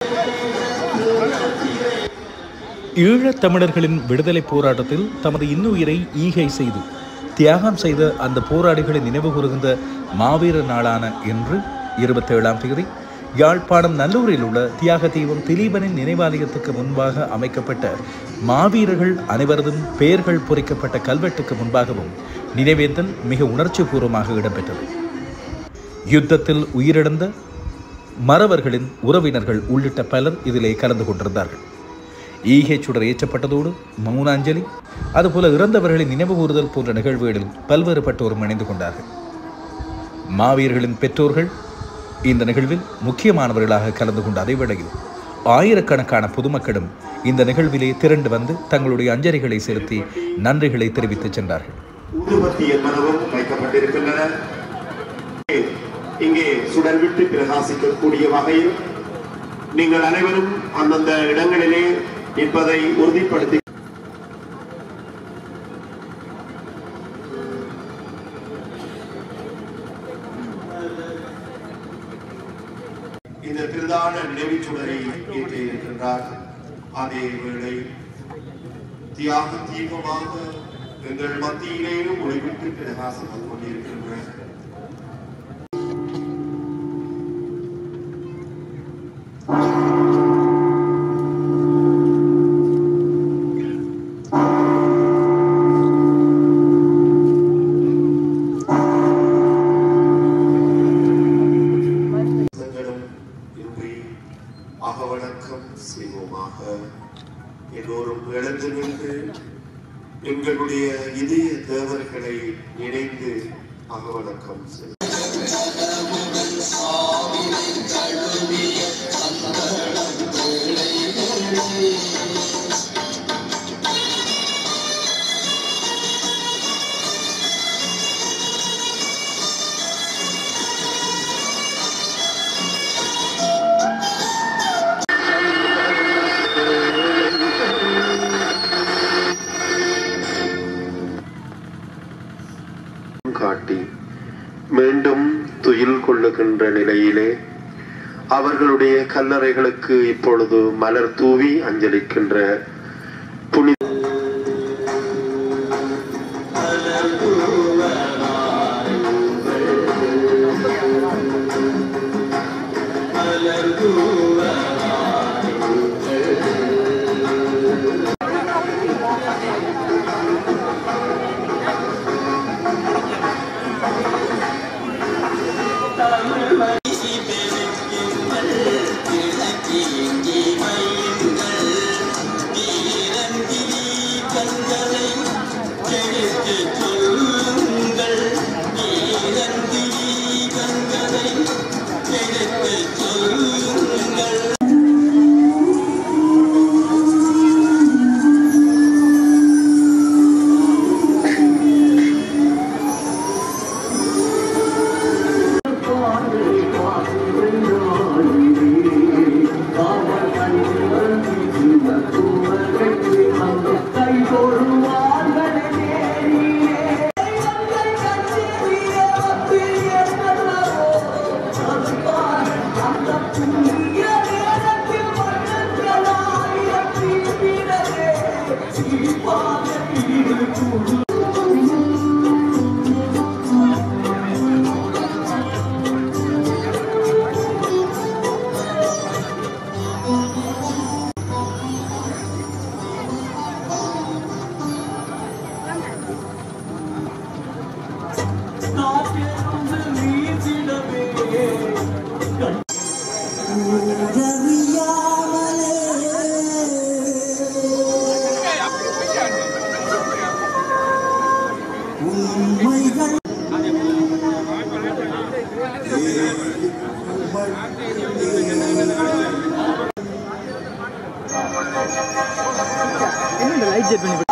ஈழத் தமிழர்களின் விடுதலை போராட்டத்தில் தமது இன்னுயிரை ஈகை செய்து தியாகம் செய்த அந்த போராளிகளை நினைவு கூறுகின்ற மாவீர நாளான இன்று இருபத்தேழாம் தேதி யாழ்ப்பாணம் நல்லூரில் உள்ள தியாக தீபம் திலீபனின் நினைவாலயத்துக்கு முன்பாக அமைக்கப்பட்ட மாவீரர்கள் அனைவரதும் பெயர்கள் பொறிக்கப்பட்ட கல்வெட்டுக்கு முன்பாகவும் நினைவேந்தல் மிக உணர்ச்சிபூர்வமாக இடம்பெற்றது யுத்தத்தில் உயிரிழந்த மறவர்களின் உறவினர்கள் உள்ளிட்ட பலர் இதிலே கலந்து கொண்டிருந்தார்கள் ஈகை சுடர் ஏற்றப்பட்டதோடு மௌனாஞ்சலி அதுபோல இறந்தவர்களின் நினைவு கூறுதல் போன்ற நிகழ்வுகளில் பல்வேறுபட்டோரும் இணைந்து கொண்டார்கள் மாவீரர்களின் பெற்றோர்கள் இந்த நிகழ்வில் முக்கியமானவர்களாக கலந்து கொண்ட அதே வேளையில் ஆயிரக்கணக்கான பொதுமக்களும் இந்த நிகழ்விலே திரண்டு வந்து தங்களுடைய அஞ்சலிகளை செலுத்தி நன்றிகளை தெரிவித்துச் சென்றார்கள் ஊதுபத்தி என்பனவும் வைக்கப்பட்டிருக்கின்றன இங்கே சுடர் விட்டு பிரகாசிக்கக்கூடிய வகையில் நீங்கள் அனைவரும் அந்தந்த இடங்களிலே நிற்பதை உறுதிப்படுத்தி இந்த பிரதான நினைவுச் சுடரை ஏற்றி இருக்கின்றார் அதே வேளை தியாக தீபமாக எங்கள் மத்தியிலேயும் ஒளிவிட்டு பிரகாசித்துக் கொண்டிருக்கின்ற சங்கடம் இன்றி அகவணக்கம் செய்வோமாக எல்லோரும் எழுந்து நின்று எங்களுடைய இதய தேவர்களை இணைந்து அகவணக்கம் செய்வோம் காட்டி மீண்டும் துயில் கொள்ளுகின்ற நிலையிலே அவர்களுடைய கல்லறைகளுக்கு இப்பொழுது மலர் தூவி அஞ்சலிக்கின்ற புனித என்ன இந்த லைட் செட் பண்ணி